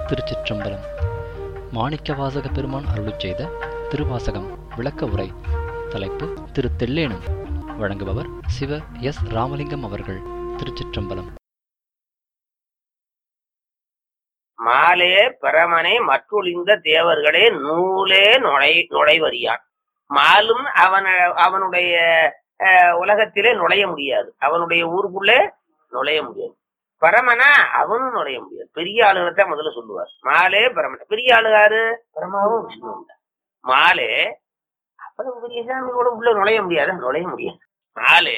திருச்சிற்றம்பலம் மாணிக்கவாசக பெருமான் அருளிச் செய்த திருவாசகம் விளக்க உரை தலைப்பு திரு தெல்லேனும் வழங்குபவர் சிவ எஸ் ராமலிங்கம் அவர்கள் திருச்சிற்றம்பலம் மாலே பரமனே மற்றொழிந்த தேவர்களே நூலே நுழை நுழைவறியான் மாலும் அவன அவனுடைய அஹ், உலகத்திலே நுழைய முடியாது அவனுடைய ஊருக்குள்ளே நுழைய முடியாது பரமனா அவனும் நுழைய முடியாது பெரிய ஆளுகத்தான் முதல்ல சொல்லுவார் மாலே பரமன் பெரிய ஆளுகாரு பரமாவும் விஷ்ணுவும் தான். மாலே அவ்வளவு பெரிய சாமி கூட உள்ள நுழைய முடியாது நுழைய முடியாது மாலே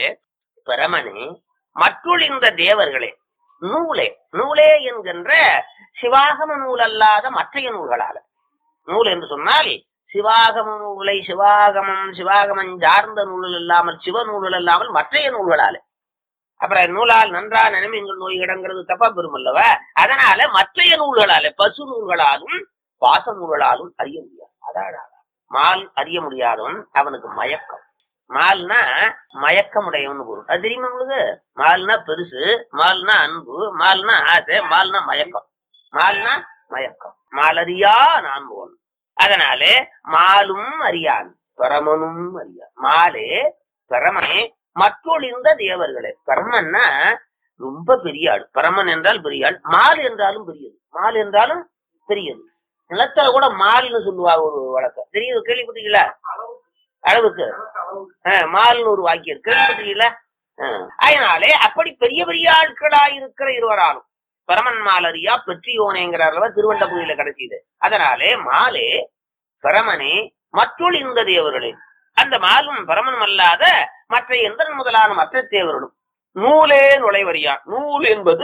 பரமனே மற்றொழிந்த தேவர்களே நூலே நூலே என்கின்ற சிவாகம நூல் அல்லாத மற்றைய நூல்களால நூல் என்று சொன்னால் சிவாகம நூலை சிவாகமம் சிவாகமம் சார்ந்த நூல்கள் இல்லாமல் சிவ நூல்கள் இல்லாமல் மற்றைய நூல்களால அப்புறம் நூலால் நன்றா நினைவுங்கள் நோய் இடங்கிறது தப்பா பெறும் அல்லவா அதனால மற்றைய நூல்களால பசு நூல்களாலும் பாச நூல்களாலும் அறிய முடியாது அடாடா மால் அறிய முடியாதவன் அவனுக்கு மயக்கம் மால்னா மயக்கம் உடையவன் பொருள் அது தெரியுமா உங்களுக்கு மால்னா பெருசு மால்னா அன்பு மால்னா ஆசை மால்னா மயக்கம் மால்னா மயக்கம் மாலறியா நான் போன் அதனாலே மாலும் அறியான் பரமனும் அறியான் மாலே பரமனே மற்றொழிந்த தேவர்களே பரமன்னா ரொம்ப பெரிய ஆள் பரமன் என்றால் பெரிய ஆள் மால் என்றாலும் பெரியது மால் என்றாலும் பெரியது நிலத்துல கூட மால்னு சொல்லுவாங்க ஒரு வழக்கம் தெரியுது கேள்விப்பட்டீங்களா அளவுக்கு ஆஹ், மால்னு ஒரு வாக்கியம் இருக்கு கேள்விப்பட்டீங்களா ஆஹ். அதனாலே அப்படி பெரிய பெரிய ஆட்களாய் இருக்கிற இருவராலும் பரமன் மாலரியா பெற்றியோனேங்கிறார்களவ திருவண்டபுரியில கிடைச்சிது அதனாலே மாலே பரமனே மற்றொழி இந்த தேவர்களே அந்த மாலும் பரமனும் அல்லாத மற்ற எந்திரன் முதலான மற்ற தேவர்களும் நூலே நுழைவரியா நூல் என்பது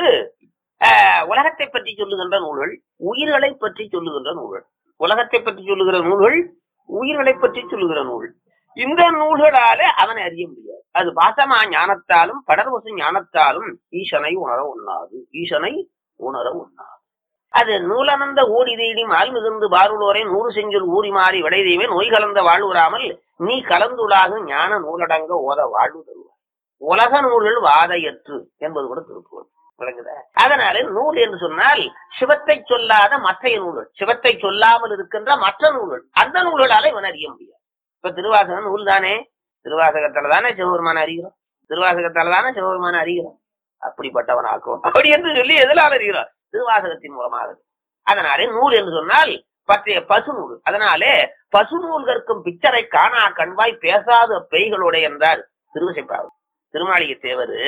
ஆஹ், உலகத்தை பற்றி சொல்லுகின்ற நூல்கள் உயிர்களை பற்றி சொல்லுகின்ற நூல்கள் உலகத்தை பற்றி சொல்லுகிற நூல்கள் உயிர்களை பற்றி சொல்லுகிற நூல் இந்த நூல்களால அவனை அறிய முடியாது அது பாசமா ஞானத்தாலும் படர்வசு ஞானத்தாலும் ஈசனை உணர உண்ணாது ஈசனை உணர உண்ணாது அது நூலனந்த ஓடி தேடி மால் மிகுந்து பாருளோரை நூறு செஞ்சொல் ஊறி மாறி விடை தெய்வே நோய் கலந்த வாழ்வுறாமல் நீ கலந்துளாக ஞான நூலடங்க ஓத வாழ்வு தருவார் உலக நூல்கள் வாதையற்று என்பது கூட திருக்குறள் விளங்குதா அதனால நூல் என்று சொன்னால் சிவத்தை சொல்லாத மற்றைய நூல்கள் சிவத்தை சொல்லாமல் இருக்கின்ற மற்ற நூல்கள் அந்த நூல்களால இவன் அறிய முடியாது இப்ப திருவாசகம் நூல் தானே திருவாசகத்துல தானே சிவபெருமான அறிகிறோம் திருவாசகத்தால தானே சிவபெருமான அறிகிறோம் அப்படிப்பட்டவன் ஆக்குவோம் அப்படி என்று சொல்லி எதனால் அறிகிறார் திருவாசகத்தின் மூலமாக அதனாலே நூல் என்று சொன்னால் பற்றிய பசு நூல் அதனாலே பசு நூல் கற்கும் பிச்சரை காணா கண்வாய் பேசாத பெய்களுடைய என்றார் திருவசைப்பாவு திருமாளிகை தேவரு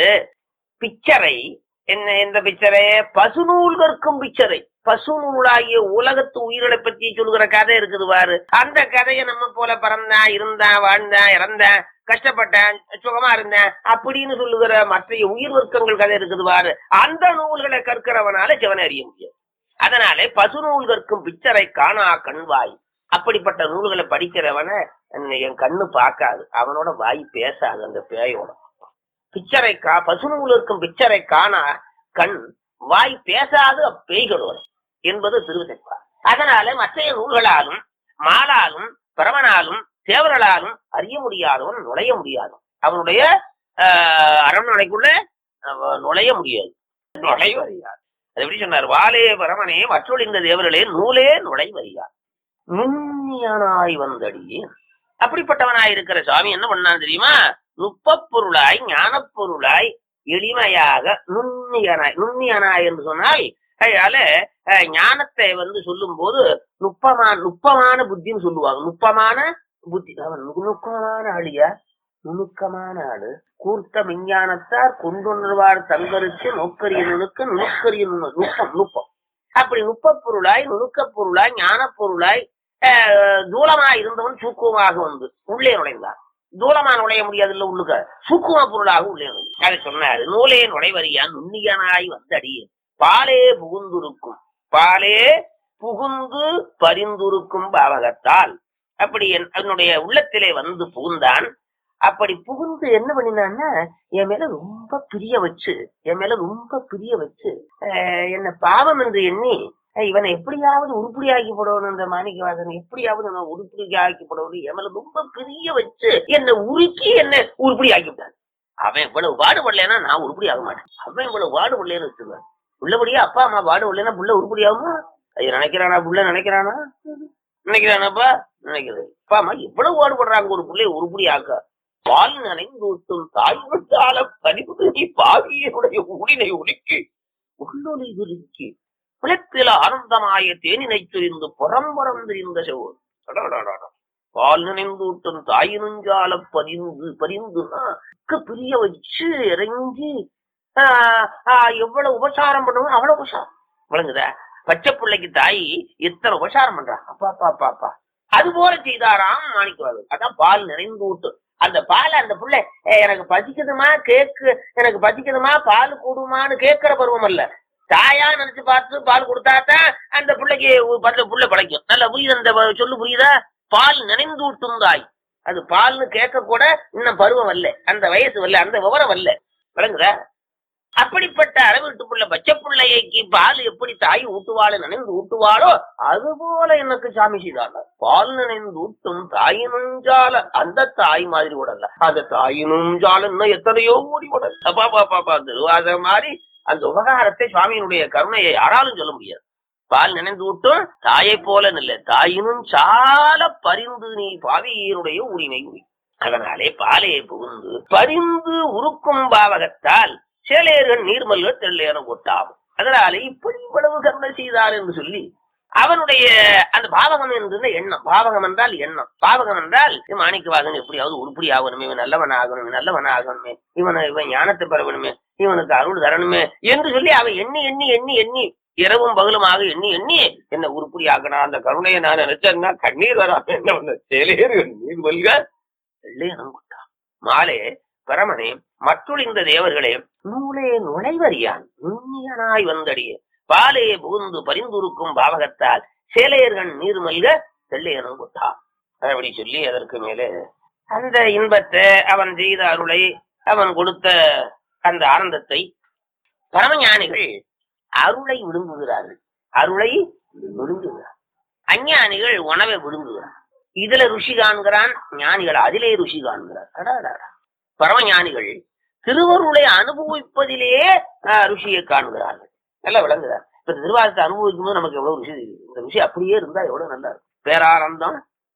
பிச்சரை என்ன எந்த பிச்சரை பசு நூல் கற்கும் பிச்சரை பசு நூலாகிய உலகத்து உயிர்களை பற்றி சொல்லுகிற கதை இருக்குது பாரு அந்த கதையை நம்ம போல பிறந்தான் இருந்தான் வாழ்ந்தான் இறந்தான் கஷ்டப்பட்டேன் சுகமா இருந்தேன் அப்படின்னு சொல்லுகிற மற்ற உயிர் வர்க்கங்கள் கதை இருக்குது பாரு அந்த நூல்களை கற்கிறவனால சிவனை அறிய முடியாது அதனாலே பசு நூல் கற்கும் பிச்சரை காணா கண்வாய் அப்படிப்பட்ட நூல்களை படிக்கிறவன என் கண்ணு பார்க்காது அவனோட வாய் பேசாது அந்த பேயோட பிச்சரை கா பசு நூல் இருக்கும் பிச்சரை காணா கண் வாய் பேசாது அப்பேய்களோட என்பது திருவிசைப்பா அதனால மற்றைய நூல்களாலும் மாலாலும் பரவனாலும் தேவர்களாலும் அறிய முடியாதவன் நுழைய முடியாதவன் அவனுடைய ஆஹ், அரண்மனைக்குள்ள அவன் நுழைய முடியாது நுழைவறியார் அது எப்படி சொன்னார் வாலே பரமனே மற்றொரு இந்த தேவர்களே நூலே நுழைவறியார் நுண்ணியனாய் வந்தடி அப்படிப்பட்டவனாய் இருக்கிற சாமி என்ன பண்ணான் தெரியுமா நுட்பப் பொருளாய் ஞானப் பொருளாய் எளிமையாக நுண்ணியனாய் நுண்ணியனாய் என்று சொன்னால் அதனால அஹ், ஞானத்தை வந்து சொல்லும் போது நுட்பமான நுட்பமான புத்தின்னு சொல்லுவாங்க நுட்பமான புத்தி அவன் நுணுக்கமான ஆளியா நுணுக்கமான ஆளு கூர்த்த விஞ்ஞானத்தார் கொண்டுணர்வார் தங்கருக்கு நோக்கரிய நுணுக்க நுணுக்கரிய நுணு- நுட்பம் நுட்பம் அப்படி நுட்பப் பொருளாய் நுணுக்கப் பொருளாய் ஞானப் பொருளாய் அஹ், தூலமா இருந்தவன் சூக்குவமாக வந்து உள்ளே நுழைந்தான் தூலமா நுழைய முடியாது இல்ல உள்ளுக்க சூக்கும பொருளாக உள்ளே நுழையும் அதை சொன்னாரு நூலே நுழைவறியான் நுண்ணியனாய் வந்தடியேன் பாலே புகுந்துருக்கும் பாலே புகுந்து பரிந்துருக்கும் பாவகத்தால் அப்படி என் என்னுடைய உள்ளத்திலே வந்து புகுந்தான் அப்படி புகுந்து என்ன பண்ணினான்னா என் மேல ரொம்ப பிரிய வச்சு என் மேல ரொம்ப பிரிய வச்சு அஹ், என்ன பாவம் என்று எண்ணி அஹ், இவனை எப்படியாவது உருப்படியாக்கி போடணும் இந்த மாணிக்கவாசன் எப்படியாவது நம்ம உருப்படியாக்கி போடணும் என் மேல ரொம்ப பிரிய வச்சு என்னை உருக்கி என்ன உருப்படி ஆக்கிவிட்டான் அவன் இவ்வளவு பாடுபடலைன்னா நான் உருப்படி ஆக மாட்டேன் அவன் இவ்வளவு பாடுபடலன்னு வச்சுருவேன் உள்ளபடியே அப்பா அம்மா பாடுபடலைன்னா புள்ள உருப்படி ஆகுமா அது நினைக்கிறானா புள்ள நினைக்கிறானா நினைக்கிறானாப்பா நினைக்கிறது அப்பா அம்மா எவ்வளவு பாடுபடுறாங்க ஒரு பிள்ளைய உருப்படி ஆக்க பால் நனைந்தூட்டும் தாய் விட்டால பதிவு நீ பாவியனுடைய உடினை ஒலிக்கு உள்ளொலி விருக்கி விளக்கில ஆனந்தமாய தேனினை சொரிந்து புறம்புறம் தெரிந்த செவோர் அடாடாடாடா. பால் நினைந்தூட்டும் தாயினுஞ்சால பதிந்து பதிந்துன்னா பிரிய வச்சு இறங்கி ஆஹ், ஆஹ், எவ்வளவு உபசாரம் பண்ணுவோம் அவ்வளவு உபசாரம் விளங்குதா பச்சை பிள்ளைக்கு தாய் எத்தனை உபசாரம் பண்றா அப்பா அப்பா அப்பா அப்பா அது போல செய்தாராம் மாணிக்கவாது அதான் பால் நிறைந்து ஊட்டு அந்த பால் அந்த புள்ள "ஏய், எனக்கு பசிக்குதுமா கேக்கு எனக்கு பசிக்குதுமா பால் கூடுமான்னு கேட்கிற பருவம் அல்ல தாயா நினைச்சு பார்த்து பால் கொடுத்தாதான் அந்த பிள்ளைக்கு ஒரு பல்ல புள்ள பழைக்கும் நல்லா புரியுது அந்த வ- சொல்லு புரியுதா பால் நினைந்தூட்டும் தாய் அது பால்னு கேட்க கூட இன்னும் பருவம் வரல அந்த வயசு வரல அந்த விவரம் வரல விளங்குதா அப்படிப்பட்ட அளவீட்டுக்குள்ள பச்சை பிள்ளைக்கு பால் எப்படி தாய் ஊட்டுவாளோ நினைந்து ஊட்டுவாளோ அது போல எனக்கு சாமி செய்தாங்க பால் நினைந்து ஊட்டும் தாயினுஞ்சால அந்த தாய் மாதிரி விடல அந்த தாயினுஞ்சால இன்னும் எத்தனையோ ஓடி விடல அப்பா பாப்பா பா திருவாத மாதிரி அந்த உபகாரத்தை சுவாமியினுடைய கருணையை யாராலும் சொல்ல முடியாது பால் நினைந்து விட்டும் தாயை போல நல்ல தாயினும் சால பரிந்து நீ பாவியனுடைய உரிமை உரி அதனாலே பாலையை புகுந்து பரிந்து உருக்கும் பாவகத்தால் சேலையர்கள் நீர்மல்கள் தெள்ளையன கொட்டாகும் அதனாலே இப்படி இவ்வளவு கருணை செய்தார் என்று சொல்லி அவனுடைய அந்த பாவகம் என்ற எண்ணம் பாவகம் என்றால் எண்ணம் பாவகம் என்றால் இவன் மாணிக்கவாகன் எப்படியாவது உருப்படி ஆகணுமே இவன் நல்லவன் ஆகணுமே நல்லவன் ஆகணுமே இவன் இவன் ஞானத்தை பெறவனுமே இவனுக்கு அருள் தரணுமே என்று சொல்லி அவன் எண்ணி எண்ணி எண்ணி எண்ணி இரவும் பகலுமாக எண்ணி எண்ணி என்ன உருப்படி ஆகணும் அந்த கருணையை நான் நினைச்சேன்னா கண்ணீர் வராம என்ன பண்ண சேலையர்கள் நீர் வல்க வெள்ளையனம் கொண்டா மாலே பரமனே மற்றுள் இந்த தேவர்களே நூலே நுழைவறியான் நுண்ணியனாய் வந்தடிய பாலே புகுந்து பரிந்துருக்கும் பாவகத்தால் சேலையர்கள் நீர் மல்க வெள்ளையனம் கொண்டா அப்படி சொல்லி அதற்கு மேலே அந்த இன்பத்தை அவன் செய்த அருளை அவன் கொடுத்த அந்த ஆனந்தத்தை பரமஞானிகள் அருளை விழுங்குகிறார்கள் அருளை விழுங்குகிறார் அஞ்ஞானிகள் உணவை விழுங்குகிறார் இதுல ருசி காண்கிறான் ஞானிகள் அதிலே ருசி காண்கிறார் அடாடாடா. பரமஞானிகள் திருவருளை அனுபவிப்பதிலேயே ஆஹ், ருசியை காண்கிறார்கள் நல்லா விளங்குதார் இப்ப இந்த திருவாரத்தை அனுபவிக்கும் போது நமக்கு எவ்வளவு ருசி தெரியுது இந்த ருசி அப்படியே இருந்தா எவ்வளவு நல்லா இருக்கும் பேரானந்தம்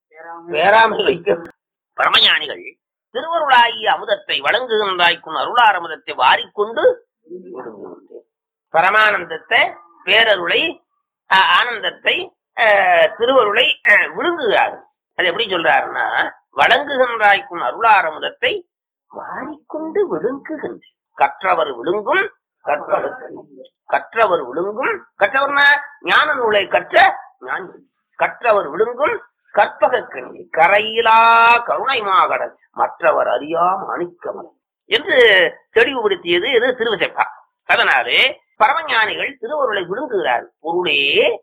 பேராமை வைக்க பரமஞானிகள் திருவருளாகிய அமுதத்தை வழங்குகின்றாய்க்கும் அருளாரமுதத்தை வாரிக்கொண்டு விழுங்குகின்றேன் பரமானந்தத்தை பேரருளை ஆஹ், ஆனந்தத்தை ஆஹ், திருவருளை ஆஹ், விழுங்குகிறார்கள் அது எப்படி சொல்றாருன்னா வழங்குகின்றாய்க்கும் அருளாரமுதத்தை வாரிக்கொண்டு விழுங்குகின்றேன் கற்றவர் விழுங்கும் கற்பவர் கற்றவர் விழுங்கும் கற்றவர்னா ஞான நூலை கற்ற ஞானி கற்றவர் விழுங்கும் கற்பக கண்ணி கரையிலா கருணை மாகடல் மற்றவர் அறியா மாணிக்கமலை என்று தெளிவுபடுத்தியது இது திருவசைப்பா அதனாலே பரமஞானிகள் திருவருளை விழுங்குகிறார் பொருளே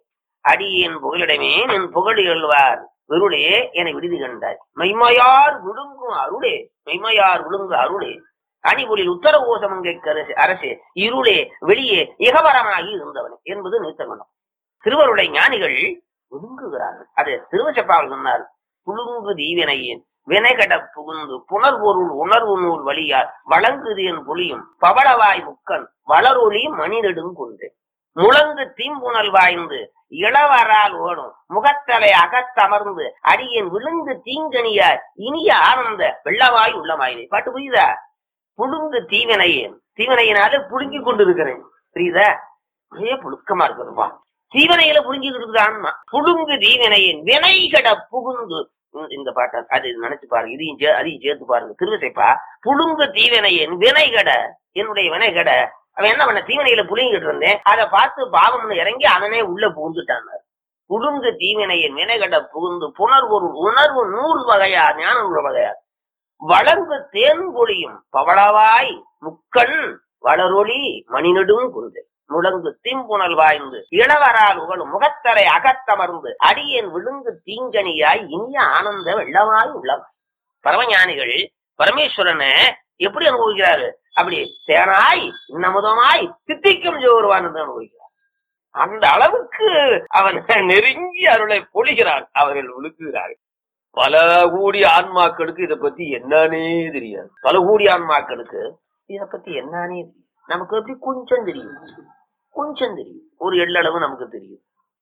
அடியேன் புகழிடமே என் புகழ் எழுவார் விருளே என விடுதி கண்டாய் மெய்மையார் விழுங்கும் அருளே மெய்மையார் விழுங்கு அருளே அணிபொழில் உத்தர ஓசமங்கை அரசே இருளே வெளியே இகவரமாகி இருந்தவன் என்பது நிறுத்தமனம் திருவருளை ஞானிகள் விழுங்குகிறார்கள் அது திருவசப்பாவில் சொன்னார் புழுங்கு தீவினையேன் வினைகட புகுந்து புனர்பொருள் உணர்வு நூல் வழியார் வழங்குது என் புலியும் பவளவாய் முக்கன் வளரொளி மணிநெடுங் கொண்டு முழங்கு தீம்புணல் வாய்ந்து இளவரால் ஓடும் முகத்தலை அகத்தமர்ந்து அடியேன் விழுந்து தீங்கனியார் இனிய ஆனந்த வெள்ளவாய் உள்ளமாயினே பாட்டு புரியுதா புழுங்கு தீவினையேன் தீவினையினால புழுங்கி கொண்டு இருக்கிறேன் புரியுதா ஒரே புழுக்கமா இருக்குதுப்பா தீவனையில புரிஞ்சுக்கிட்டு இருக்குது ஆன்மா புழுங்கு தீவினையின் வினைகட புகுந்து இந்த- இந்த பாட்டை அது நினைச்சு பாருங்க இதையும் சே- அதையும் சேர்த்து பாருங்க திருவசைப்பா புழுங்கு தீவினையின் வினைகட என்னுடைய வினைகட அவன் என்ன பண்ண தீவனையில புழுங்கிட்டு இருந்தேன் அதை பார்த்து பாவம்னு இறங்கி அவனே உள்ள புகுந்துட்டான் புழுங்கு தீவினையின் வினைகட புகுந்து புணர்வொரு உணர்வு நூல் வகையா ஞான நூல் வகையா வளர்ந்து தேன் பொழியும் பவளவாய் முக்கண் வளரொளி மணிநெடும் குந்து முழங்கு தீம்புணல் வாய்ந்து இளவரால் உகழும் முகத்தரை அகத்தமர்ந்து அடியேன் விழுந்து தீங்கனியாய் இனிய ஆனந்த வெள்ளமாய் உள்ளவாய் பரமஞானிகள் பரமேஸ்வரனை எப்படி அனுபவிக்கிறாரு அப்படி தேனாய் இன்னமுதமாய் தித்திக்கும் ஜோருவான் என்று அனுபவிக்கிறார் அந்த அளவுக்கு அவன் நெருங்கி அருளை பொழிகிறான் அவர்கள் விழுக்குகிறார்கள் பல கூடி ஆன்மாக்களுக்கு இத பத்தி என்னன்னே தெரியாது பல கூடி ஆன்மாக்களுக்கு இத பத்தி என்னன்னே தெரியும் நமக்கு எப்படி கொஞ்சம் தெரியும் கொஞ்சம் தெரியும் ஒரு எள்ளளவு நமக்கு தெரியும்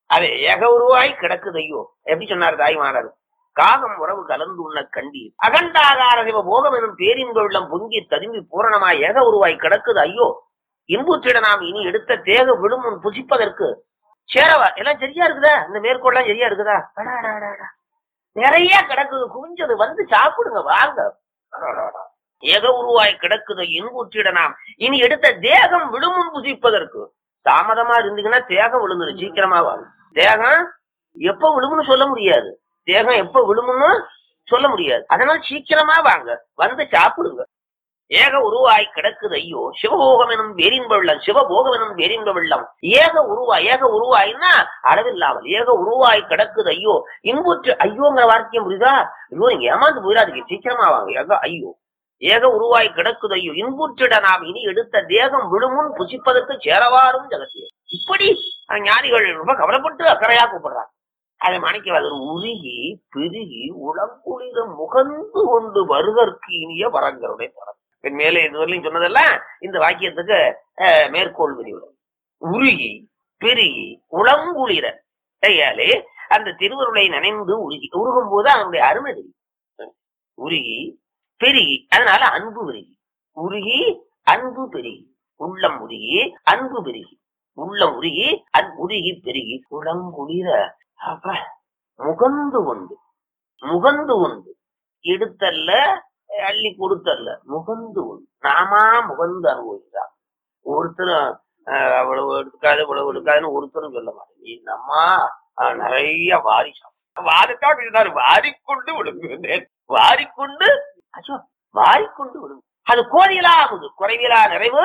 அது ஏக உருவாய் கிடக்குது ஐயோ எப்படி சொன்னார் தாய்மாரர் காகம் உறவு கலந்து உண்ண கண்டீர் அகண்டாகார சிவ போகம் எனும் பேரின்ப உள்ளம் பொங்கி ததும்பி பூரணமாய் ஏக உருவாய் கிடக்குது ஐயோ இன்புற்றிட நாம் இனி எடுத்த தேக விடுமுன் புசிப்பதற்கு சேரவா எல்லாம் சரியா இருக்குதா இந்த மேற்கோள்லாம் சரியா இருக்குதா அடா, அடா, அடா, அடா. நிறைய கிடக்குது குவிஞ்சது வந்து சாப்பிடுங்க வாங்க அடா, அடா, அடா. ஏக உருவாய் கிடக்குது இன்புற்றிட நாம் இனி எடுத்த தேகம் விடுமுன் புசிப்பதற்கு தாமதமா இருந்தீங்கன்னா தேகம் விழுந்துரு சீக்கிரமா வாங்க தேகம் எப்ப விழுமுன்னு சொல்ல முடியாது தேகம் எப்ப விழுமுன்னு சொல்ல முடியாது அதனால சீக்கிரமா வாங்க வந்து சாப்பிடுங்க ஏக உருவாய் கிடக்குது ஐயோ சிவபோகம் எனும் பேரின்ப வெள்ளம் சிவபோகம் எனும் பேரின்ப வெள்ளம் ஏக உருவாய் ஏக உருவாய்னா அளவில்லாமல் ஏக உருவாய் கிடக்குது ஐயோ இன்புற்று ஐயோங்கிற வார்த்தையும் புரியுதா ஐயோ நீங்க ஏமாந்து போயிடாதீங்க சீக்கிரமா வாங்க ஏக ஐயோ ஏக உருவாய் கிடக்குது ஐயோ இன்புற்றிட நாம் இனி எடுத்த தேகம் விடுமுன் புசிப்பதற்கு சேரவாரும் ஜகத்திய இப்படி அஹ், ஞானிகள் ரொம்ப கவலைப்பட்டு அக்கறையா கூப்பிடுறாங்க அதை மணிக்கவாதர் உருகி பெருகி உளங்குளிர முகந்து கொண்டு வருதற்கு இனிய வரங்களுடைய தரம் என் மேலே இதுவரையிலும் சொன்னதெல்லாம் இந்த வாக்கியத்துக்கு அஹ், மேற்கோள் விரிவுரை உருகி பெருகி உளங்குளிர கையாலே அந்த திருவருளை நினைந்து உருகி உருகும் போது அதனுடைய அருமை தெரியும் உருகி பெருகி அதனால அன்பு பெருகி உருகி அன்பு பெருகி உள்ளம் உருகி அன்பு பெருகி உள்ளம் உருகி அன் உருகி பெருகி உளங்குளிர அப்ப முகந்து கொண்டு முகந்து கொண்டு எடுத்தல்ல அள்ளி கொடுத்தல்ல முகந்து கொண்டு நாமா முகந்து அனுபவிச்சான் ஒருத்தரும் அஹ், அவ்வளவு எடுக்காது இவ்வளவு எடுக்காதுன்னு ஒருத்தரும் சொல்ல மாட்டேன் நீ நம்மா அஹ், நிறைய வாரி வாரித்தான் இருந்தாரு வாரிக்கொண்டு விழுங்குகிறேன் வாரிக்கொண்டு அச்சோ வாரிக்கொண்டு விழுங்கு அது கோடியிலா ஆகுது குறைவிலா நிறைவு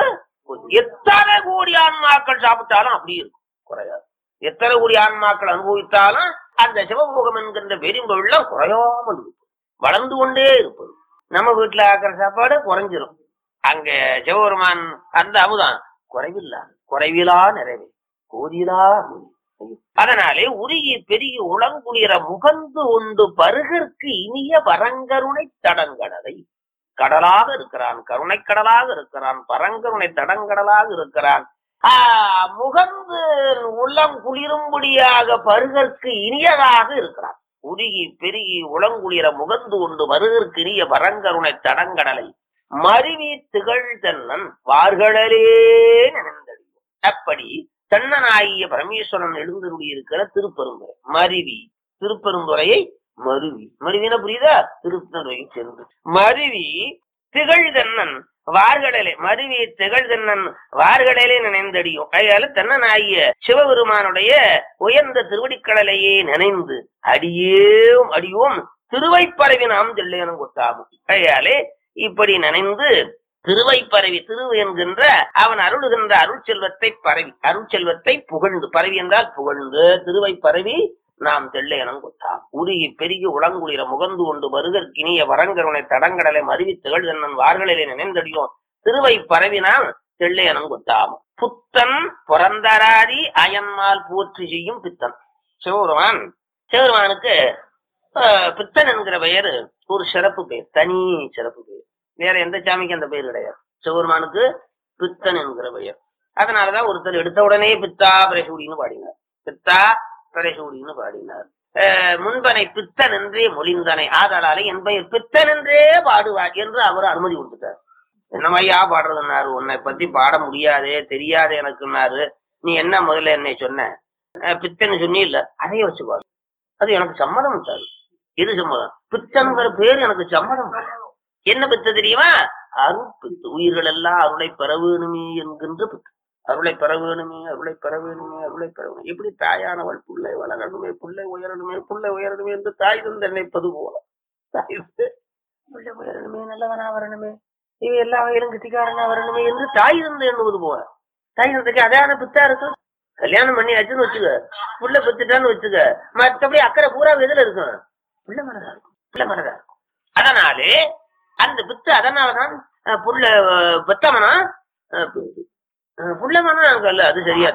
எத்தனை கோடி ஆன்மாக்கள் சாப்பிட்டாலும் அப்படி இருக்கும் குறையாது எத்தனை கோடி ஆன்மாக்கள் அனுபவித்தாலும் அந்த சிவபோகம் என்கின்ற பெரும்ப வெள்ளம் குறையாமல் இருக்கும் வளர்ந்து கொண்டே இருப்பது நம்ம வீட்டுல ஆக்கிற சாப்பாடு குறைஞ்சிரும் அங்க சிவபெருமான் அந்த அமுதான் குறைவில்லா குறைவிலா நிறைவே கோதிலா அமுது. அதனாலே உருகி பெருகி உளங்குளிர முகந்து உண்டு பருகற்கு இனிய வரங்கருணை தடங்கடலை கடலாக இருக்கிறான் கருணை கடலாக இருக்கிறான் பரங்கருணை தடங்கடலாக இருக்கிறான் ஆஹ், முகந்து உள்ளம் குளிரும்படியாக பருகற்கு இனியதாக இருக்கிறான் உருகி பெருகி உளங்குளிர முகந்து கொண்டு வருகற்கு இனிய பரங்கருணை தடங்கடலை மருவி திகழ் தென்னன் வார்களே நினைந்தடியும் அப்படி தென்னனாகிய பரமேஸ்வரன் எழுந்தருளி இருக்கிற திருப்பெருந்துறை மருவி திருப்பெருந்துறையை மருவி மருவின புரியுதா திருப்பெருந்துறையை சென்று மருவி திகழ் தென்னன் வார்கடலே மருவி திகழ் தென்னன் வார்கடலே நினைந்தடியும் அதனால தென்னனாகிய சிவபெருமானுடைய உயர்ந்த திருவடிக்கடலையே நினைந்து அடியேம் அடியோம் திருவைப்பறவி நாம் தில்லையனும் கொட்டாமும் கையாலே இப்படி நினைந்து திருவைப்பரவி திரு என்கின்ற அவன் அருளுகின்ற அருள் செல்வத்தை பரவி அருள் செல்வத்தை புகழ்ந்து பரவி என்றால் புகழ்ந்து திருவைப்பரவி நாம் தெள்ளையனம் கொட்டாம் உருகி பெருகி உளங்குளிர முகந்து கொண்டு வருகற்கினிய வரங்கருணை தடங்கடலை மருவி திகழ்தன்னன் வார்களிலே நினைந்தடியோம் திருவை பரவினால் தெள்ளையனம் கொட்டாம் புத்தன் புறந்தராதி அயன்மால் போற்றி செய்யும் பித்தன் சிவபெருமான் சிவபெருமானுக்கு ஆஹ், பித்தன் என்கிற பெயர் ஒரு சிறப்பு பெயர் தனி சிறப்பு பெயர் வேற எந்த சாமிக்கும் அந்த பெயர் கிடையாது சிவபெருமானுக்கு பித்தன் என்கிற பெயர் அதனாலதான் ஒருத்தர் எடுத்த உடனே பித்தா பிரசூடின்னு பாடினார் பித்தா பிரசூடின்னு பாடினார் ஆஹ், முன்பனை பித்தன் என்றே மொழிந்தனை ஆதலாலே என் பெயர் பித்தன் என்றே பாடுவார் என்று அவர் அனுமதி கொடுத்துட்டார் என்னமையா பாடுறதுன்னாரு உன்னை பத்தி பாட முடியாதே தெரியாது எனக்குன்னாரு நீ என்ன முதல்ல என்னை சொன்ன அஹ், பித்தன்னு சொன்னி இல்ல அதையே வச்சு பாடு அது எனக்கு சம்மதம் விட்டாரு எது சம்மதம் பித்தன்கிற பேர் எனக்கு சம்மதம் என்ன பித்த தெரியுமா அருள் பித்து உயிர்கள் எல்லாம் அருளை பெற வேணுமே என்கின்ற பித்து அருளை பெற வேணுமே அருளை பெற வேணுமே அருளை பெற வேணுமே எப்படி தாயானவள் புள்ளை வளரணுமே புள்ளை உயரணுமே புள்ளை உயரணுமே என்று தாய் தந்து நினைப்பது போல தாய் தந்து புள்ளை உயரணுமே நல்லவனா வரணுமே இவ எல்லா வகையிலும் கிட்டிக்காரனா வரணுமே என்று தாய் தந்து எண்ணுவது போல தாய் தந்தைக்கு அதான பித்தா இருக்கு கல்யாணம் பண்ணியாச்சுன்னு வச்சுக்க புள்ள பெத்துட்டான்னு வச்சுக்க மற்றபடி அக்கறை பூரா எதுல இருக்கும் புள்ள மனதா இருக்கும் புள்ள மனதா இருக்கும் அதனாலே அந்த பித்து அதனாலதான் அஹ், புள்ள அஹ், பெத்தவனா அஹ், பு- அஹ், புள்ளவனா அங்க இல்ல அது சரியா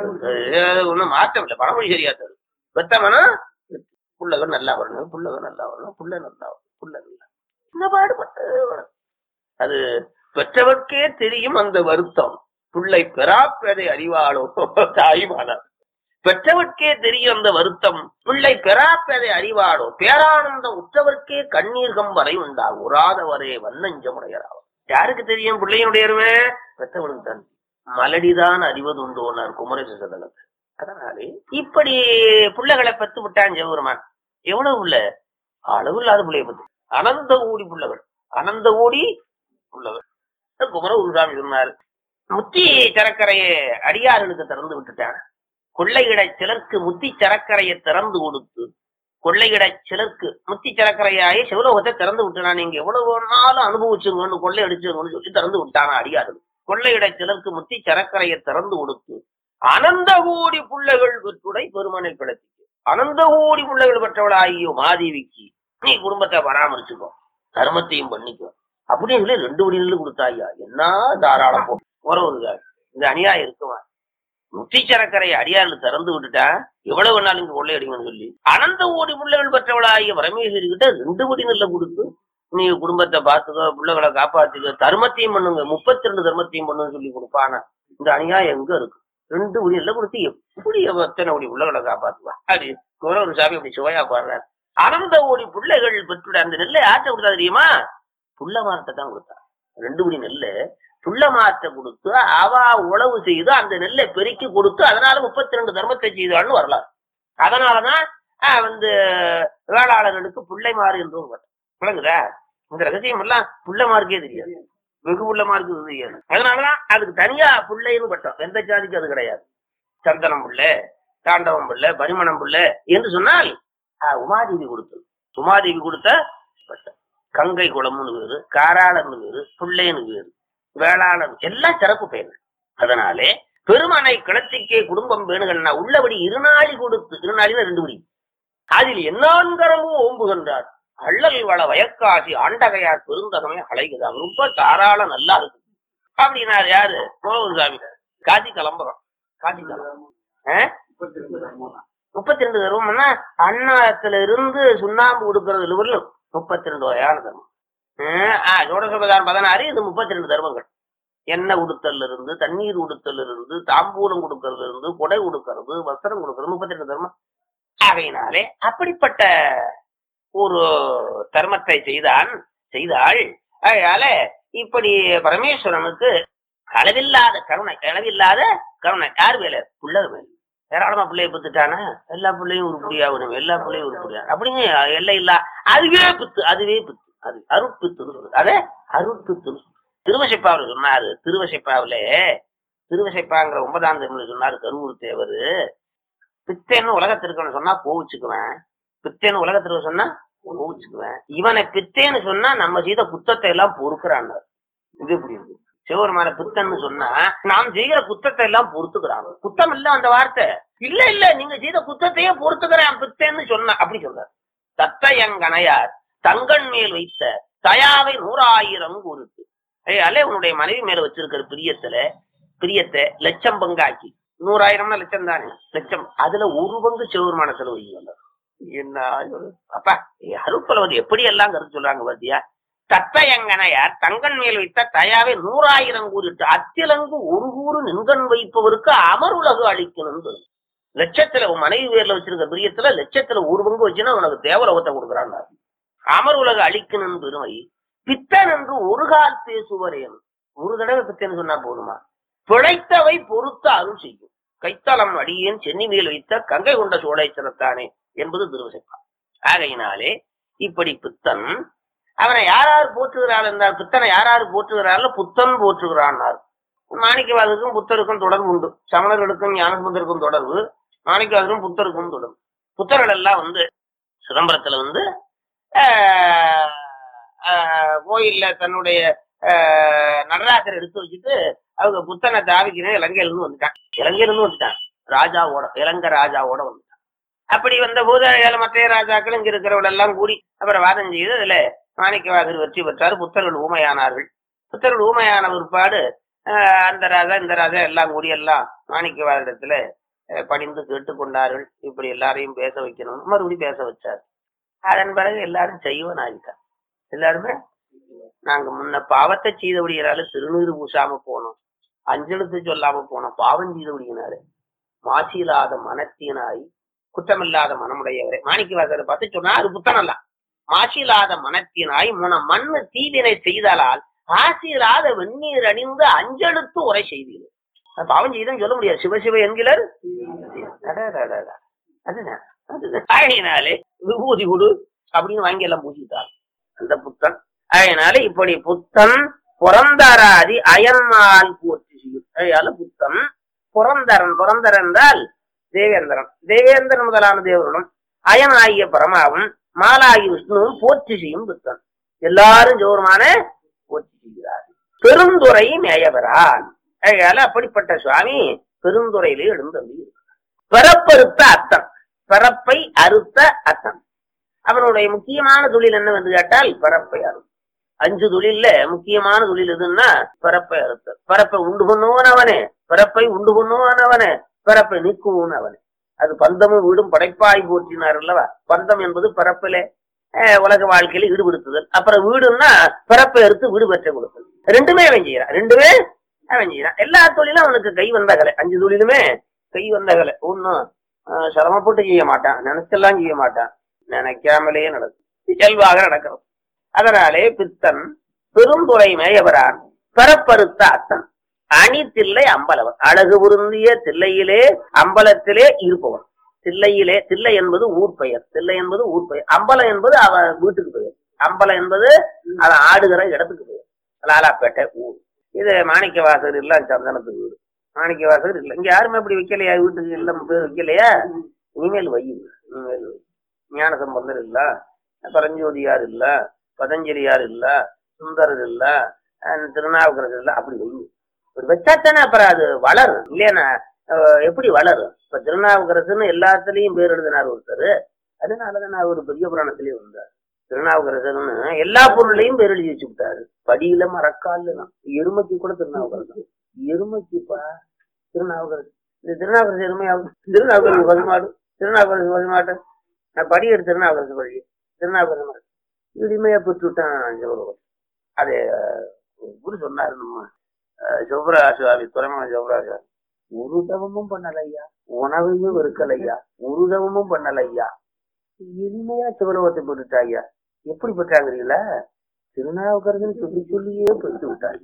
தரு ஒன்னும் மாற்றம் இல்ல பழமொழி சரியா தரு பெத்தவனா புள்ளக நல்லா வரணும் புள்ளக நல்லா வரணும் புள்ள நல்லா வரணும் புள்ள நல்லா இந்த பாடுபட்டு வளரும். அது பெற்றவர்க்கே தெரியும் அந்த வருத்தம் புள்ளை பெறாப்பதை அறிவாளோ தாய்மானார் பெற்றவர்க்கே தெரியும் அந்த வருத்தம் பிள்ளை பெறாப்பதை அறிவாடோ பேரானந்தம் உற்றவர்க்கே கண்ணீர்கம் வரை உண்டாகும் உறாதவரே வன்னஞ்சமுடையராகும் யாருக்கு தெரியும் பிள்ளையினுடையருமே பெற்றவனுக்கு தான் மலடிதான் அறிவதுண்டோனார் குமரேச சதகத்தை அதனாலே இப்படி பிள்ளைகளை பத்து விட்டான் ஜெவருமான் எவ்வளவு உள்ள அளவு இல்லாத பிள்ளைய பத்து அனந்த ஊடி புள்ளவர் அனந்த ஊடி புள்ளவர் குமர உருசாமி சொன்னார் முத்தி சரக்கரையை அடியார்களுக்கு திறந்து விட்டுட்டான் கொள்ளையிட சிலருக்கு முத்தி சரக்கரையை திறந்து கொடுத்து கொள்ளையிட சிலருக்கு முத்தி சரக்கரையாயி சிவலோகத்தை திறந்து விட்டுனா நீங்க எவ்வளவு நாளும் அனுபவிச்சுங்கன்னு கொள்ளை அடிச்சுங்கன்னு சொல்லி திறந்து விட்டானா அடியார்கள் கொள்ளையிட சிலருக்கு முத்தி சரக்கரையை திறந்து கொடுத்து அனந்த கோடி புள்ளைகள் பெற்றுடை பெருமனை கிடத்திக்கு அனந்த கோடி புள்ளைகள் பெற்றவளாகியோ மாதேவிக்கு நீ குடும்பத்தை பராமரிச்சுக்கோ தர்மத்தையும் பண்ணிக்கோ அப்படின்னு சொல்லி ரெண்டு வடிநிலை கொடுத்தாயா என்ன தாராளம் போ உறவுங்க இந்த அநியாயம் இருக்குமா முத்திச்சரக்கரை அடியாரில் திறந்து விட்டுட்டா எவ்வளவு வேணாலும் இங்க கொள்ளையடிங்கன்னு சொல்லி அனந்த ஓடி பிள்ளைகள் பெற்றவளாகிய பரமேஸ்வரி கிட்ட ரெண்டு படி நெல்ல கொடுத்து நீ குடும்பத்தை பார்த்துக்கோ பிள்ளைகளை காப்பாத்துக்க தர்மத்தையும் பண்ணுங்க முப்பத்தி ரெண்டு தர்மத்தையும் பண்ணுன்னு சொல்லி கொடுப்பானா இந்த அநியாயம் எங்க இருக்கு ரெண்டு படி நெல்ல கொடுத்து எப்படி அவ எத்தனை ஓடி பிள்ளைகளை காப்பாத்துவா அப்படி ஒரு சாமி அப்படி சுவையா பாடுறாரு அனந்த ஓடி பிள்ளைகள் பெற்றுட அந்த நெல்லை ஆற்ற கொடுத்தா தெரியுமா புள்ள மரத்தை தான் கொடுத்தா ரெண்டு படி நெல்லு புள்ள மாற்ற கொடுத்து அவ உழவு செய்து அந்த நெல்லை பெருக்கி கொடுத்து அதனால முப்பத்தி ரெண்டு தர்மத்தை செய்தான்னு வரலாம் அதனாலதான் ஆஹ், வந்து வேளாளர்களுக்கு பிள்ளை மாறு என்றும் வரும். விளங்குதா இந்த ரகசியம் எல்லாம் புள்ளமாருக்கே தெரியாது வெகு புள்ளமாருக்கு இது தெரியாது அதனாலதான் அதுக்கு தனியா புள்ளைன்னு பட்டம் எந்த ஜாதிக்கு அது கிடையாது சந்தனம் புள்ள தாண்டவம் புள்ள பரிமணம் புள்ள என்று சொன்னால் ஆஹ், உமாதேவி கொடுத்தது உமாதேவி கொடுத்த பட்டம் கங்கை குளம்னு வேறு காராளன்னு வேறு புள்ளைன்னு வேறு வேளாளன் எல்லாம் சிறப்பு பெயர்கள் அதனாலே பெருமனை கிளத்திக்கே குடும்பம் வேணுகள்னா உள்ளபடி இருநாளி கொடுத்து இருநாளில ரெண்டு படி அதில் என்னான்கரமும் ஓம்புகின்றார் அள்ளல் வள வயக்காசி ஆண்டகையார் பெருந்தகமே அழைக்குது அவர் ரொம்ப தாராள நல்லா இருக்கு அப்படின்னாரு யாரு கோவில் சாமி காசி கிளம்புறோம் காசி கிளம்புறோம் முப்பத்தி ரெண்டு தர்மம்னா அன்னத்துல இருந்து சுண்ணாம்பு கொடுக்கறதுல வரலும் முப்பத்தி ரெண்டு வகையான தர்மம் ஜோடசபதாரம் பதினாறு இது முப்பத்தி ரெண்டு தர்மங்கள் எண்ணெய் உடுத்தல்ல இருந்து தண்ணீர் உடுத்தல் இருந்து தாம்பூலம் கொடுக்கறதுல இருந்து கொடை கொடுக்கறது வஸ்திரம் கொடுக்கறது முப்பத்தி ரெண்டு தர்மம் ஆகையினாலே அப்படிப்பட்ட ஒரு தர்மத்தை செய்தான் செய்தாள் அதனால இப்படி பரமேஸ்வரனுக்கு அளவில்லாத கருணை அளவில்லாத கருணை யார் மேல புள்ளர் மேல ஏராளமா பிள்ளைய பத்துட்டானா எல்லா பிள்ளையும் உருப்படியா வரும் எல்லா பிள்ளையும் உருப்படியா அப்படிங்க எல்லை இல்ல அதுவே பித்து அதுவே பித்து அது அருட்பித்து அதே அருட்பித்து திருவசைப்பாவில் சொன்னாரு திருவசைப்பாவில திருவசைப்பாங்கிற ஒன்பதாம் திருமணம் சொன்னாரு கருவூர் தேவர் பித்தேன்னு உலகத்திற்குன்னு சொன்னா கோவிச்சுக்குவேன் பித்தேன்னு உலகத்திற்கு சொன்னா கோவிச்சுக்குவேன் இவனை பித்தேன்னு சொன்னா நம்ம செய்த குத்தத்தை எல்லாம் பொறுக்கிறான் இது எப்படி இருக்கு சிவபெருமான பித்தன்னு சொன்னா நாம் செய்கிற குத்தத்தை எல்லாம் பொறுத்துக்கிறாங்க குத்தம் இல்ல அந்த வார்த்தை இல்ல இல்ல நீங்க செய்த குத்தத்தையே பொறுத்துக்கிறேன் பித்தேன்னு சொன்ன அப்படி சொல்றாரு தத்தையங்கனையார் தங்கன் மேல் வைத்த தயாவை நூறாயிரம் கூறுட்டு அலே உன்னுடைய மனைவி மேல வச்சிருக்கிற பிரியத்துல பிரியத்தை லட்சம் பங்காக்கி நூறாயிரம்னா லட்சம் தானே லட்சம் அதுல ஒரு பங்கு சிவபெருமானத்துல வைங்க என்ன ஒரு- அப்பா அருட்பலவதி எப்படி எல்லாம் கருத்து சொல்றாங்க பாத்தியா தத்தையங்கனையார் தங்கன் மேல் வைத்த தயாவை நூறாயிரம் கூறிட்டு அத்திலங்கு ஒரு கூறு நின்கண் வைப்பவருக்கு அமருலகு அளிக்கணும் லட்சத்துல உன் மனைவி பேர்ல வச்சிருக்க பிரியத்துல லட்சத்துல ஒரு பங்கு வச்சுன்னா உனக்கு தேவலோகத்தை கொடுக்குறாங்க அமர் உலகு அழிக்கணும் பெருமை பித்தன் என்று ஒரு கால் பேசுவரேன் ஒரு தடவை பித்தன் சொன்னா போதுமா பிழைத்தவை பொறுத்து அருள் செய்யும் கைத்தளம் அடியேன் சென்னி மேல் வைத்த கங்கை கொண்ட சோழேச்சரத்தானே என்பது திருவசைப்பா ஆகையினாலே இப்படி பித்தன் அவனை யாரார் போற்றுகிறாள் என்றால் பித்தனை யாராரு போற்றுகிறார்கள் புத்தன் போற்றுகிறான்னார் மாணிக்கவாதருக்கும் புத்தருக்கும் தொடர்பு உண்டு சமணர்களுக்கும் ஞானசம்பந்தருக்கும் தொடர்பு மாணிக்கவாதருக்கும் புத்தருக்கும் தொடர்பு புத்தர்கள் எல்லாம் வந்து சிதம்பரத்துல வந்து ஆஹ், ஆஹ், கோயில்ல தன்னுடைய ஆஹ், நடராசர் எடுத்து வச்சுட்டு அவங்க புத்தனை தாவிக்கிறேன் இலங்கையில இருந்து வந்துட்டான் இலங்கையில இருந்து வந்துட்டான் ராஜாவோட இலங்கை ராஜாவோட வந்துட்டான் அப்படி வந்த போது ஏழு மற்ற ராஜாக்கள் இங்க இருக்கிறவங்க எல்லாம் கூடி அப்புறம் வாதம் செய்து அதுல மாணிக்கவாசர் வெற்றி பெற்றார் புத்தர்கள் ஊமையானார்கள் புத்தர்கள் ஊமையான பிற்பாடு ஆஹ், அந்த ராஜா இந்த ராஜா எல்லாம் கூடி எல்லாம் மாணிக்கவாதத்துல அஹ், பணிந்து கேட்டுக்கொண்டார்கள் இப்படி எல்லாரையும் பேச வைக்கணும் மறுபடியும் பேச வச்சார் அதன் பிறகு எல்லாரும் செய்வன் ஆகிட்டார் எல்லாருமே நாங்க முன்ன பாவத்தை செய்தபடியால திருநீறு பூசாம போனோம் அஞ்செழுத்து சொல்லாம போனோம் பாவம் செய்தபடியினாரு மாசிலாத மனத்தினாய் குற்றமில்லாத மனமுடையவரே மாணிக்கவாசகரை பார்த்து சொன்னா அது புத்தனல்ல மாசிலாத மனத்தினாய் முன மண்ணு தீவினை செய்தலால் ஆசிலாத வெந்நீர் அணிந்து அஞ்செடுத்து உரை செய்தீர்கள் பாவம் செய்தும் சொல்ல முடியாது சிவசிவ என்கிறார் அடடடடா. அதுதான் அதுதான். ஆகையினாலே விபூதி கொடு அப்படின்னு வாங்கி எல்லாம் பூசிட்டார் அந்த புத்தன் அதனால இப்படி புத்தன் புறந்தராதி அயன்மால் போற்றி செய்யும் அதனால புத்தன் புறந்தரன் புறந்தரன் என்றால் தேவேந்திரன் தேவேந்திரன் முதலான தேவர்களும் அயன் ஆகிய பரமாவும் மாலாகி விஷ்ணுவும் போற்றி செய்யும் புத்தன் எல்லாரும் ஜோருமான போற்றி செய்கிறார் பெருந்துறை மேயவரான் அதனால அப்படிப்பட்ட சுவாமி பெருந்துறையிலே எழுந்தள்ளி இருக்கிறார். பிறப்பறுத்த அத்தன் பிறப்பை அறுத்த அத்தன் அவனுடைய முக்கியமான தொழில் என்னவென்று கேட்டால் பிறப்பை அறுத்தல் அஞ்சு தொழில்ல முக்கியமான தொழில் எதுன்னா பிறப்பை அறுத்தல் பிறப்பை உண்டு பண்ணுவன் அவனே பிறப்பை உண்டு பண்ணுவன் அவனே பிறப்பை நீக்குவன் அவனே அது பந்தமும் வீடும் படைப்பாய் போற்றினார் அல்லவா பந்தம் என்பது பிறப்பிலே அஹ், உலக வாழ்க்கையில ஈடுபடுத்துதல் அப்புறம் வீடுன்னா பிறப்பை அறுத்து வீடு பெற்ற கொடுத்தல் ரெண்டுமே அவன் செய்யறான் ரெண்டுமே அவன் செய்யறான் எல்லா தொழிலும் அவனுக்கு கை வந்த கலை அஞ்சு தொழிலுமே கை வந்த கலை ஒன்னும் ஆஹ் சிரமப்பட்டு செய்ய மாட்டான் நினைச்செல்லாம் செய்ய மாட்டான் நினைக்காமலேயே நடக்கும் இயல்பாக நடக்கிறது அதனாலே பித்தன் பெருந்துறை மேயவரான் பரப்பறுத்த அத்தன் அணி தில்லை அம்பலவன் அழகு பொருந்திய தில்லையிலே அம்பலத்திலே இருப்பவன் தில்லையிலே தில்லை என்பது ஊர் பெயர் தில்லை என்பது ஊர் பெயர் அம்பலம் என்பது அவன் வீட்டுக்கு பெயர் அம்பலம் என்பது அவன் ஆடுகிற இடத்துக்கு பெயர் லாலாப்பேட்டை ஊர் இது மாணிக்க வாசகர் இல்ல சந்தனத்துக்கு வீடு மாணிக்க வாசகர் இல்ல இங்க யாருமே அப்படி வைக்கலையா வீட்டுக்கு இல்ல பேர் வைக்கலையா இனிமேல் வை இனிமேல் வை ஞான சம்பந்தர் இல்ல பரஞ்சோதியார் இல்ல பதஞ்சலியார் இல்ல சுந்தரர் இல்ல அஹ் திருநாவுக்கரசர் இல்ல அப்படி வை இப்படி வச்சாத்தானே அப்புறம் அது வளரும் இல்லையா எப்படி வளரும் இப்ப திருநாவுக்கரசுன்னு எல்லாத்துலயும் பேர் எழுதினார் ஒருத்தர் அதனாலதான் நான் ஒரு பெரிய புராணத்திலேயே வந்தார் திருநாவுக்கரசர்னு எல்லா பொருளையும் பேர் எழுதி வச்சு விட்டாரு படியில மரக்கால்ல தான் எருமைக்கு கூட திருநாவுக்கரசர் எருமைக்குப்பா திருநாவுக்கரசர் இந்த திருநாவுக்கரசு எருமையாகும் திருநாவுக்கரசு பசுமாடு திருநாவுக்கரசு பசுமாட்டு நான் படி எடுத்து திருநாவுக்கரசு படி திருநாவுக்கரசு மாடு இடிமையா பெற்று விட்டான் சிவலோகம் அது குரு சொன்னாரு நம்ம அஹ், சிவபுரா சுவாமி துறைமுக சிவபுரா சுவாமி ஒரு தவமும் பண்ணலையா உணவையும் வெறுக்கலையா ஒரு தவமும் பண்ணலையா எளிமையா சிவலோகத்தை போட்டுட்டாயா எப்படி பெற்றாங்கிறீங்களா திருநாவுக்கரசன் சொல்லி சொல்லியே பெற்று விட்டாங்க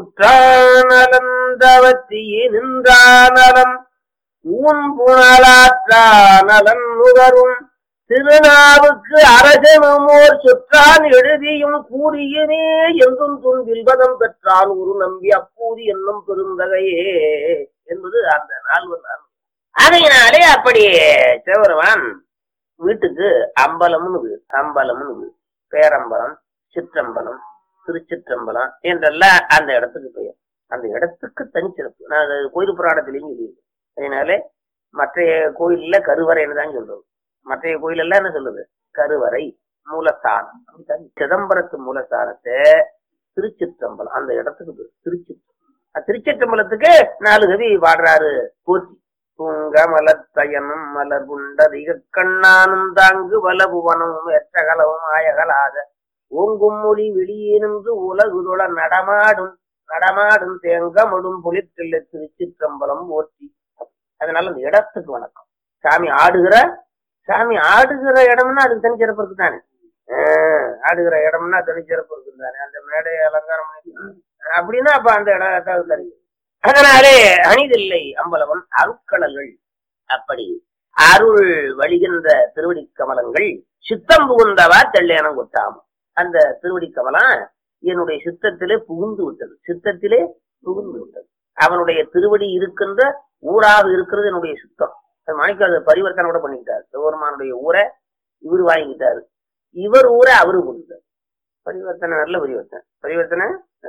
உற்றானலந்தவத்தியே நின்றானலம் ஊன் புனலாற்றானலன் நுகரும் திருநாவுக்கு அரசனுமோர் சுற்றான் எழுதியும் கூறியனே என்றும் துன்பில் பதம் பெற்றான் ஒரு நம்பி அப்பூதி என்னும் பெருந்தகையே என்பது அந்த நால்வர் நாள் அதையினாலே அப்படி சிவருமான் வீட்டுக்கு அம்பலம்னு வீடு அம்பலம்னு வீடு பேரம்பலம் சிற்றம்பலம் திருச்சிற்றம்பலம் என்றெல்லாம் அந்த இடத்துக்கு பெயர் அந்த இடத்துக்கு தனிச்சிறப்பு நான் அது கோயில் புராணத்திலையும் சொல்லியிருக்கேன் அதனாலே மற்ற கோயில்ல கருவறைன்னு தான் சொல்றது மற்ற கோயில் எல்லாம் என்ன சொல்லுது கருவறை மூலஸ்தானம் அப்படித்தான். சிதம்பரத்து மூலஸ்தானத்தை திருச்சிற்றம்பலம் அந்த இடத்துக்கு பேர் திருச்சிற்றம்பலம் திருச்சிற்றம்பலத்துக்கு நாலு கவி பாடுறாரு போற்றி தூங்க மலத்தயனும் மலர் புண்டதிக கண்ணானும் தாங்கு வலபுவனமும் எச்சகலவும் ஆயகலாத ஓங்கும் மொழி வெளியே நின்று உலகுதொழ நடமாடும் நடமாடும் தேங்கமடும் புலித்தில்லை திருச்சிற்றம்பலம் போற்றி அதனால அந்த இடத்துக்கு வணக்கம் சாமி ஆடுகிற சாமி ஆடுகிற இடம்னா அதுக்கு தனிச்சிறப்பு இருக்கு தானே ஆஹ், ஆடுகிற இடம்னா தனிச்சிறப்பு இருக்கு தானே அந்த மேடையை அலங்காரம் பண்ணி அப்படின்னா அப்ப அந்த இடத்தை தனி அதனாலே அணிதில்லை அம்பலவன் அருட்கடல்கள் அப்படி அருள் வழிகின்ற திருவடி கமலங்கள் சித்தம் புகுந்தவா தெள்ளையனம் கொட்டாம அந்த திருவடி கமலம் என்னுடைய சித்தத்திலே புகுந்து விட்டது சித்தத்திலே புகுந்து விட்டது அவனுடைய திருவடி இருக்கின்ற ஊராக இருக்கிறது என்னுடைய சித்தம் அது மாணிக்க அதை பரிவர்த்தனை கூட பண்ணிக்கிட்டார் சிவபெருமானுடைய ஊரை இவர் வாங்கிக்கிட்டாரு இவர் ஊரை அவரு கொடுத்தார் பரிவர்த்தனை நல்ல பரிவர்த்தனை பரிவர்த்தனை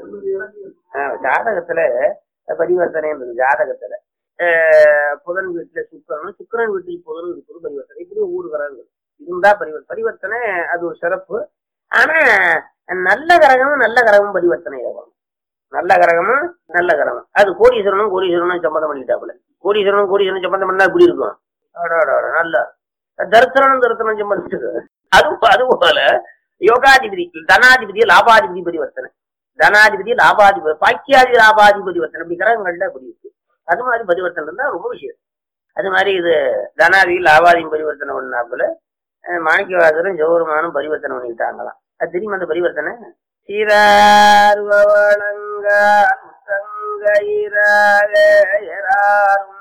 ஆஹ் ஜாதகத்துல பரிவர்த்தனை இருந்தது ஜாதகத்துல ஆஹ் புதன் வீட்டுல சுக்கரனும் சுக்கரன் வீட்டில் புதன் இருக்குது பரிவர்த்தனை இப்படி ஊர் கிரகங்கள் இருந்தா பரிவர்த்தனை பரிவர்த்தனை அது ஒரு சிறப்பு ஆனா நல்ல கிரகமும் நல்ல கிரகமும் பரிவர்த்தனை ஆகும் நல்ல கிரகமும் நல்ல கிரகம் அது கோடீஸ்வரனும் கோடீஸ்வரனும் சம்பந்தம் பண்ணிட்டாப்புல கோடீஸ்வரனும் கோடீஸ்வரனும் சம்பந்தம் பண்ணா இப்படி இருக்கும் அடாடாடா, நல்லா தரித்திரனும் தரித்திரனும் சம்பந்திச்சு அது அது போல யோகாதிபதி தனாதிபதி லாபாதிபதி பரிவர்த்தனை தனாதிபதி லாபாதிபதி பாக்கியாதி லாபாதிபதி பரிவர்த்தனை இப்படி கிரகங்கள்ல அப்படி இருக்கு அது மாதிரி பரிவர்த்தனை இருந்தா ரொம்ப விஷயம் அது மாதிரி இது தனாதி லாவாதியும் பரிவர்த்தனை பண்ணாப்புல அஹ் மாணிக்கவாசரும் ஜோருமானும் பரிவர்த்தனை பண்ணிக்கிட்டாங்களாம் அது தெரியுமா அந்த பரிவர்த்தனை சீரார்வளங்க சங்கயிராக எராரும்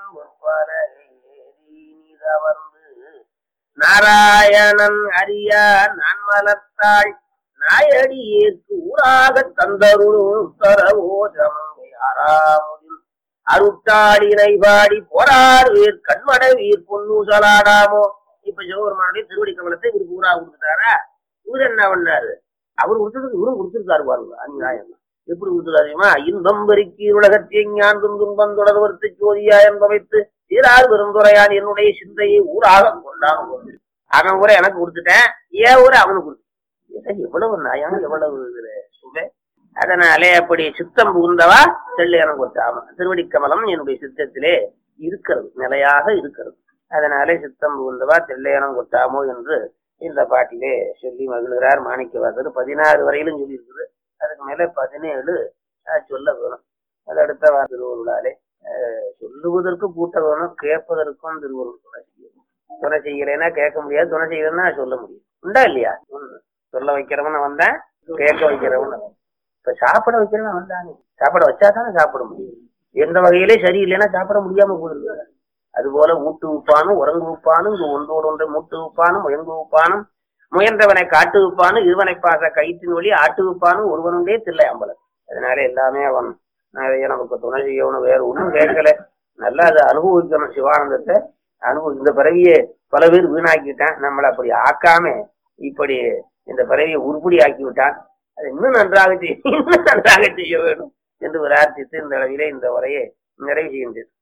பொற்பலகேரீனிதவர்ந்து நாராயணன் அறியா நான் மலத்தாள் நாயடியேற்கு ஊராகத் தந்தருளும் உத்தரவோ ஜமங்கை ஆறாமுதில் அருட்டாடினை பாடி போரார் வீர் கண்மட வீர் பொன்னூசலாடாமோ இப்ப ஜோகர்மானுடைய திருவடி கமலத்தை இவருக்கு ஊரா கொடுத்துட்டாரா இவர் என்ன பண்ணாரு அவர் கொடுத்ததுக்கு இவரும் கொடுத்திருக்காரு பாருங்க அநியாயம் எப்படி கொடுத்துருக்காருமா இன்பம் பெருக்கி உலகத்தை ஞான் துன்பம் தொடர்வர்த்து ஜோதியா என்பவைத்து சீரார் பெருந்துரையான் என்னுடைய சிந்தையை ஊராக கொண்டான் அவன் கூட எனக்கு கொடுத்துட்டேன் ஏன் ஊரை அவனுக்கு கொடுத்து எவ்வளவு நயம் எவ்வளவு இதுல சுவை அதனாலே அப்படி சித்தம் புகுந்தவா தெள்ளியனம் கொடுத்தாம திருவடி கமலம் என்னுடைய சித்தத்திலே இருக்கிறது நிலையாக இருக்கிறது அதனாலே சித்தம் புகுந்தவா தெள்ளையனம் கொட்டாமோ என்று இந்த பாட்டிலே சொல்லி மகிழ்கிறார் மாணிக்கவாசர் பதினாறு வரையிலும் சொல்லி இருக்குது அதுக்கு மேல பதினேழு அஹ், சொல்ல வேணும் அது அடுத்த வா- திருவருளாலே அஹ், சொல்லுவதற்கு கூட்ட வேணும் கேட்பதற்கும் திருவருள் துணை செய்யணும் துணை செய்யலைன்னா கேட்க முடியாது துணை செய்யலைன்னா சொல்ல முடியும் உண்டா இல்லையா உண்டு. சொல்ல வைக்கிறவன் வந்தேன் கேட்க வைக்கிறவன் இப்ப சாப்பிட வைக்கிறவன் வந்தானே சாப்பிட வச்சா தானே சாப்பிட முடியும் எந்த வகையிலே சரியில்லைன்னா சாப்பிட முடியாம போயிருக்கு அது போல ஊட்டு உப்பானும் உறங்கு உப்பானும் இங்கு ஒன்றோடு ஒன்றை மூட்டு உப்பானும் முயங்கு உப்பானும் முயன்றவனை காட்டு உப்பானும் இருவனை பாச கயிற்றின் வழி ஆட்டு உப்பானும் ஒருவனுடைய தில்லை அம்பலம் அதனால எல்லாமே அவன் நிறைய நமக்கு துணை செய்யணும் வேற ஒண்ணும் கேட்கல நல்லா அதை அனுபவிக்கணும் சிவானந்தத்தை அனுபவி இந்த பிறவியை பல பேர் வீணாக்கிட்டான் நம்மளை அப்படி ஆக்காம இப்படி இந்த பிறவியை உருப்படி ஆக்கி விட்டான் அது இன்னும் நன்றாக செய்ய இன்னும் நன்றாக செய்ய வேண்டும் என்று பிரார்த்தித்து இந்த அளவிலே இந்த உரையை நிறைவு செய்கின்றது